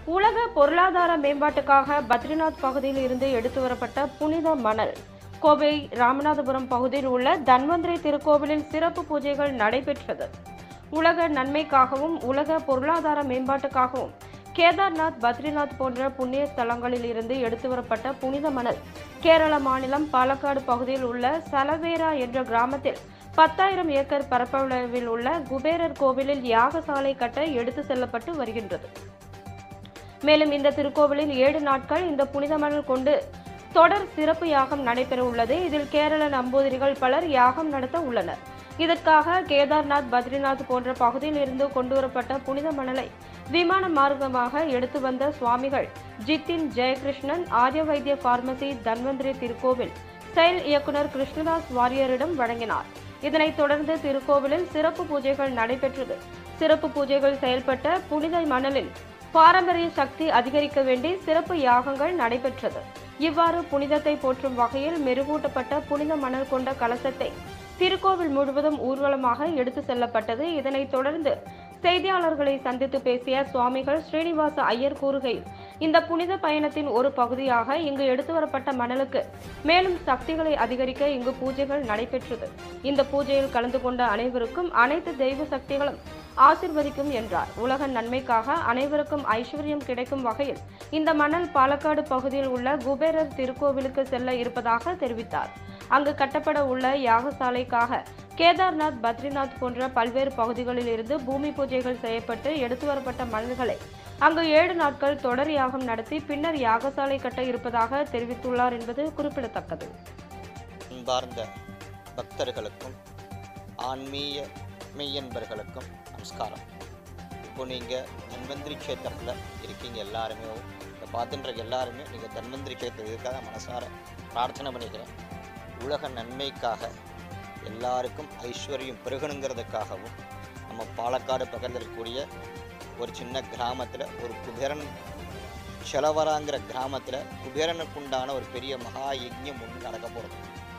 உலக பொருளாதார மேம்பாட்டுக்காக பத்ரிநாத் பகுதியில் இருந்து எடுத்து வரப்பட்ட புனித மணல் கோவை ராமநாதபுரம் பகுதியில் உள்ள தன்வந்திரி திருக்கோவிலில் சிறப்பு பூஜைகள் நடைபெற்றது உலக நன்மைக்காகவும் உலக பொருளாதார மேம்பாட்டுக்காகவும் கேதார்நாத் பத்ரிநாத் போன்ற புண்ணிய ஸ்தலங்களில் இருந்து எடுத்து வரப்பட்ட புனித மணல் கேரள மாநிலம் பாலக்காடு பகுதியில் உள்ள சலவேரா என்ற கிராமத்தில் பத்தாயிரம் ஏக்கர் பரப்பளவில் உள்ள குபேரர் கோவிலில் யாகசாலை கட்ட எடுத்து செல்லப்பட்டு வருகின்றது மேலும் இந்த திருக்கோவிலில் ஏழு நாட்கள் இந்த புனித மணல் கொண்டு தொடர் சிறப்பு யாகம் நடைபெற உள்ளது இதில் கேரள நம்பூதிரிகள் பலர் யாகம் நடத்த உள்ளனர் இதற்காக கேதார்நாத் பத்ரிநாத் போன்ற பகுதியில் இருந்து கொண்டுவரப்பட்ட புனித மணலை விமான மார்க்கமாக எடுத்து வந்த சுவாமிகள் ஜித்தின் ஜெயகிருஷ்ணன் ஆரிய வைத்திய பார்மசி தன்வந்திரி திருக்கோவில் செயல் இயக்குனர் கிருஷ்ணதாஸ் வாரியரிடம் வழங்கினார் இதனைத் தொடர்ந்து திருக்கோவிலில் சிறப்பு பூஜைகள் நடைபெற்றது சிறப்பு பூஜைகள் செயல்பட்ட புனித மணலில் பாரம்பரிய சக்தி அதிகரிக்க வேண்டி சிறப்பு யாகங்கள் நடைபெற்றது இவ்வாறு புனிதத்தை போற்றும் வகையில் மெருகூட்டப்பட்ட புனித மணல் கொண்ட கலசத்தை திருக்கோவில் முழுவதும் ஊர்வலமாக எடுத்து செல்லப்பட்டது இதனைத் தொடர்ந்து செய்தியாளர்களை சந்தித்து பேசிய சுவாமிகள் ஸ்ரீனிவாச ஐயர் கூறுகையில் இந்த புனித பயணத்தின் ஒரு பகுதியாக இங்கு எடுத்து வரப்பட்ட மணலுக்கு மேலும் சக்திகளை அதிகரிக்க இங்கு பூஜைகள் நடைபெற்றது இந்த பூஜையில் கலந்து கொண்ட அனைவருக்கும் அனைத்து தெய்வ சக்திகளும் ஆசிர்வதிக்கும் என்றார் உலக நன்மைக்காக அனைவருக்கும் ஐஸ்வர்யம் கிடைக்கும் வகையில் இந்த மணல் பாலக்காடு பகுதியில் உள்ள குபேரர் திருக்கோவிலுக்கு செல்ல இருப்பதாக தெரிவித்தார் அங்கு கட்டப்பட உள்ள யாகசாலைக்காக கேதார்நாத் பத்ரிநாத் போன்ற பல்வேறு பகுதிகளில் இருந்து பூமி பூஜைகள் செய்யப்பட்டு எடுத்து வரப்பட்ட மணல்களை அங்கு ஏழு நாட்கள் தொடர் யாகம் நடத்தி பின்னர் யாகசாலை கட்ட இருப்பதாக தெரிவித்துள்ளார் என்பது குறிப்பிடத்தக்கது அன்பார்ந்த பக்தர்களுக்கும் ஆன்மீக மெய்யன்பர்களுக்கும் நமஸ்காரம் இப்போ நீங்கள் தன்வந்திரி க்ஷேத்திரத்தில் இருக்கீங்க எல்லாருமே இதை பார்த்துன்ற எல்லாருமே நீங்கள் தன்வந்திரி க்ஷேத்திரம் இதுக்காக மனசார பிரார்த்தனை பண்ணிக்கிறேன் உலக நன்மைக்காக எல்லாருக்கும் ஐஸ்வர்யம் பெருகணுங்கிறதுக்காகவும் நம்ம பாலக்காடு பக்கத்தில் இருக்கக்கூடிய ஒரு சின்ன கிராமத்தில் ஒரு குபேரன் செலவராங்கிற கிராமத்தில் குபேரனுக்குண்டான ஒரு பெரிய மகா யஜ்ஞம் ஒன்று நடக்க போகிறது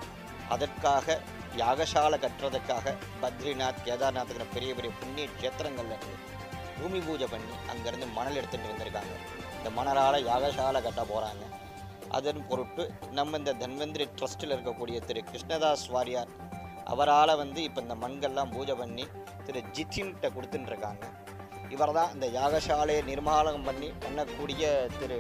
அதற்காக யாகசாலை கட்டுறதுக்காக பத்ரிநாத் கேதார்நாத்ங்கிற பெரிய பெரிய புண்ணிய க்ஷேத்திரங்கள்ல இருந்து பூமி பூஜை பண்ணி அங்கேருந்து மணல் எடுத்துகிட்டு வந்திருக்காங்க இந்த மணலால் யாகசாலை கட்ட போகிறாங்க அதன் பொருட்டு நம்ம இந்த தன்வந்திரி ட்ரஸ்ட்டில் இருக்கக்கூடிய திரு கிருஷ்ணதாஸ் வாரியார் அவரால் வந்து இப்போ இந்த மண்கள்லாம் பூஜை பண்ணி திரு ஜித்தின்கிட்ட கொடுத்துட்டுருக்காங்க இவர் தான் இந்த யாகசாலையை நிர்மாலம் பண்ணி பண்ணக்கூடிய திரு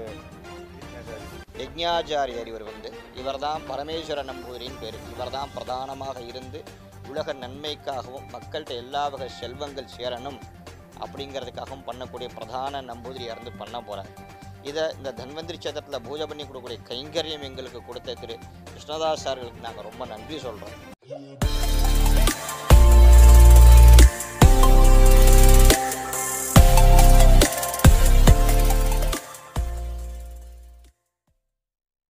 யஜ்ஞாச்சாரியர் இவர் வந்து இவர்தான் பரமேஸ்வர நம்பூதிரின் பேர் இவர்தான் பிரதானமாக இருந்து உலக நன்மைக்காகவும் மக்கள்கிட்ட எல்லா வகை செல்வங்கள் சேரணும் அப்படிங்கிறதுக்காகவும் பண்ணக்கூடிய பிரதான நம்பூதிரி இருந்து பண்ண போகிறார் இதை இந்த தன்வந்திரி சேத்திரத்தில் பூஜை பண்ணி கொடுக்கக்கூடிய கைங்கரியம் எங்களுக்கு கொடுத்த திரு கிருஷ்ணதாஸ் சார்களுக்கு நாங்கள் ரொம்ப நன்றி சொல்கிறோம்